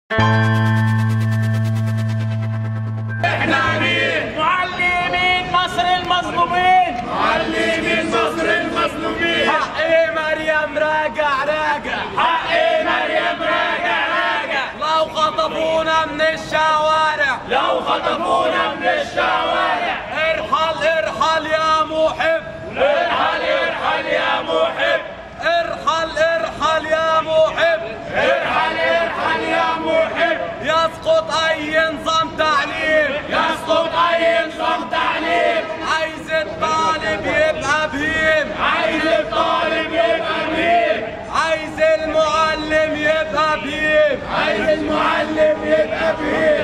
احنا مين معلمين مصر المظلومين معلمين مصر المظلومين حق مريم راجع راجع حق مريم راجع راجع لو خطفونا من الشوارع لو خطفونا من الشوارع ارحل ارحل يا محب ارحل ارحل يا محب ارحل ارحل يا محب ارحل ارحل يا محب يسقط اي نظام تعليم يسقط اي نظام تعليم عايز الطالب يبقى بهيم عايز الطالب يبقى مين عايز المعلم يبقى بهيم عايز المعلم يبقى مين